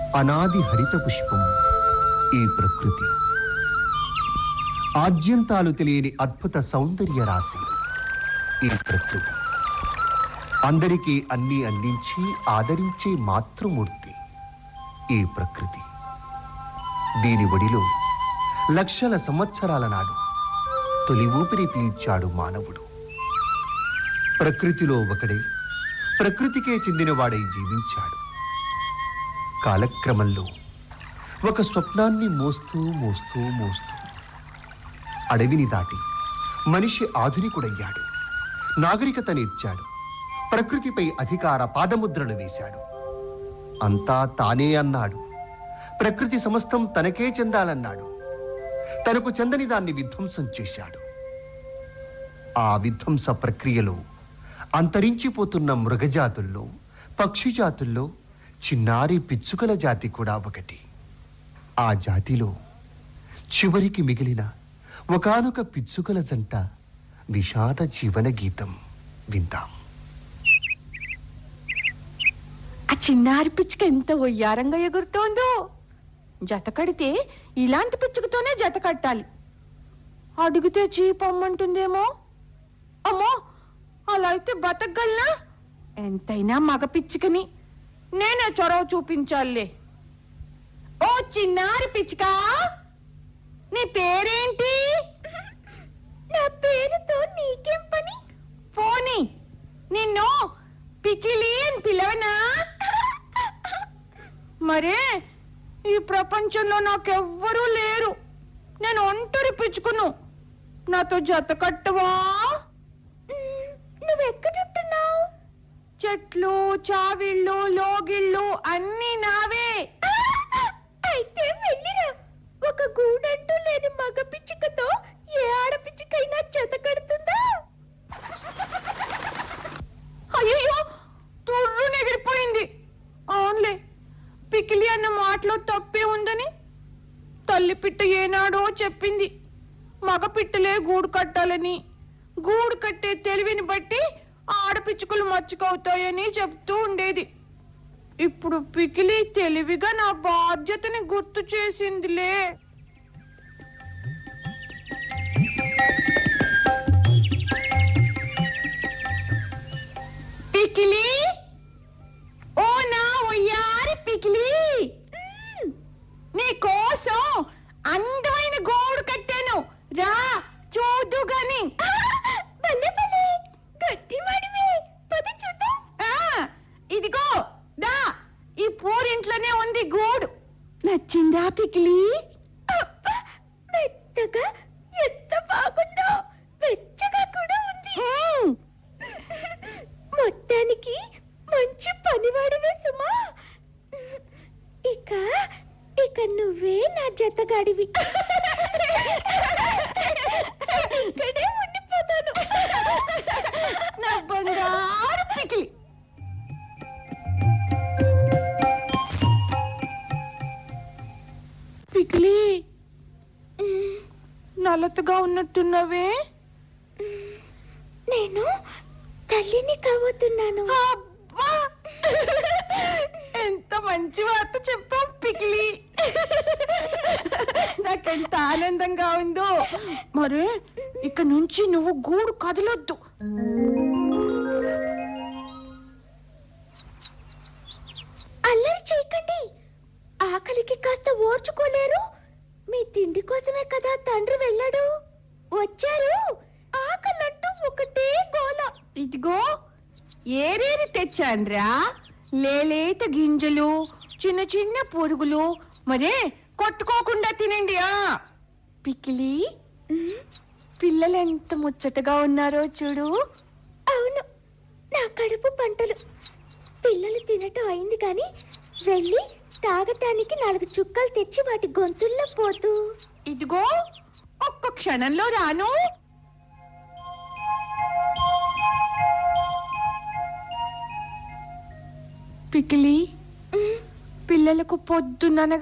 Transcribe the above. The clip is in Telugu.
అనాది హరిత పుష్పం ఈ ప్రకృతి ఆద్యంతాలు తెలియని అద్భుత సౌందర్య రాశి ఈ ప్రకృతి అందరికీ అన్నీ అందించి ఆదరించే మాతృమూర్తి ఈ ప్రకృతి దీని ఒడిలో లక్షల సంవత్సరాల నాడు తొలి ఊపిరి పీల్చాడు మానవుడు ప్రకృతిలో ఒకడే ప్రకృతికే చెందినవాడై జీవించాడు కాలక్రమంలో ఒక స్వప్నాన్ని మోస్తూ మోస్తూ మోస్తూ అడవిని దాటి మనిషి ఆధునికుడయ్యాడు నాగరికత నేర్చాడు ప్రకృతిపై అధికార పాదముద్రలు వేశాడు అంతా తానే అన్నాడు ప్రకృతి సమస్తం తనకే చెందాలన్నాడు తనకు చెందని దాన్ని విధ్వంసం చేశాడు ఆ విధ్వంస ప్రక్రియలో అంతరించిపోతున్న మృగజాతుల్లో పక్షి జాతుల్లో చిన్నారి పిచ్చుకల జాతి కూడా ఒకటి ఆ జాతిలో చివరికి మిగిలిన ఒకానొక పిచ్చుకల జంట విషాద జీవన గీతం విందాం ఆ చిన్నారి పిచ్చుక ఎంత ఒయ్యారంగా ఎగురుతోందో జత కడితే ఇలాంటి పిచ్చుకతోనే జత కట్టాలి అడిగితే చీపమ్మంటుందేమో అమ్మో అలా అయితే బతకగలనా ఎంతైనా మగ పిచ్చుకని నేనే చొరవ చూపించాలే ఓ చిన్నారి పిచ్చుక నీ పేరేంటి నా పేరుతో నీకేం పని పోనీ నిన్ను పికిలి అని పిలవనా మరే ఈ ప్రపంచంలో నాకెవ్వరూ లేరు నేను ఒంటరి పిచ్చుకును నాతో జత కట్టవా నువ్వెక్కడుంటున్నావు చెట్లు చావిళ్ళు లోగిళ్ళు అన్నీ నావే అయితే వెళ్ళిరా ఒక గూడంటూ లేని మగ పిచ్చుకతో ఏ ఆడపిచ్చుకైనా జత కడుతుందా అయ్యో తుర్రు ఎగిరిపోయింది అవునులే పికిలి అన్న మాటలో తప్పే ఉందని తల్లి పిట్ట ఏనాడో చెప్పింది మగ పిట్టలే గూడు కట్టాలని గూడు కట్టే తెలివిని బట్టి ఆడపిచ్చుకలు మచ్చుకవుతాయని చెప్తూ ఉండేది ఇప్పుడు పికిలి తెలివిగా నా బాధ్యతని గుర్తు చేసిందిలే పికిలి ఓ నా ఒయ్యారి పికిలి నీ కోసం అందమైన గోడు కట్టాను రా చూదు గాని గట్టివాడివే పద చూద్దాం ఇదిగో దా ఈ పూరింట్లోనే ఉంది గూడు నచ్చిందా పికిలి మెత్తగా ఎంత బాగుందో వెచ్చగా కూడా ఉంది మొత్తానికి మంచి పనివాడివే సుమా ఇక ఇక నువ్వే నా జతగాడివి ఇక్కడే ఉండిపోతాను నా బంగారు పికిలి పికిలి నలతగా ఉన్నట్టున్నావే నేను తల్లిని కాబోతున్నాను అబ్బా! ఎంత మంచి వార్త చెప్పావు పికిలి నాకెంత ఆనందంగా ఉందో మరి ఇక నుంచి నువ్వు గూడు కదలొద్దు అల్లరి చేయకండి ఆకలికి కాస్త ఓర్చుకోలేరు మీ తిండి కోసమే కదా తండ్రి వెళ్ళాడు వచ్చారు ఆకలంటూ ఒకటే గోల ఇదిగో ఏరేరి తెచ్చాన్రా లేలేత గింజలు చిన్న చిన్న పురుగులు మరే కొట్టుకోకుండా తినండి ఆ పికిలి ఉమ్, పిల్లలు ఎంత ముచ్చటగా ఉన్నారో చూడు అవును నా కడుపు పంటలు పిల్లలు తినటం అయింది కానీ వెళ్ళి తాగటానికి నాలుగు చుక్కలు తెచ్చి వాటి గొంతుల్లో పోతూ ఇదిగో ఒక్క క్షణంలో రాను పికిలి ఉమ్, పిల్లలకు పొద్దుననగా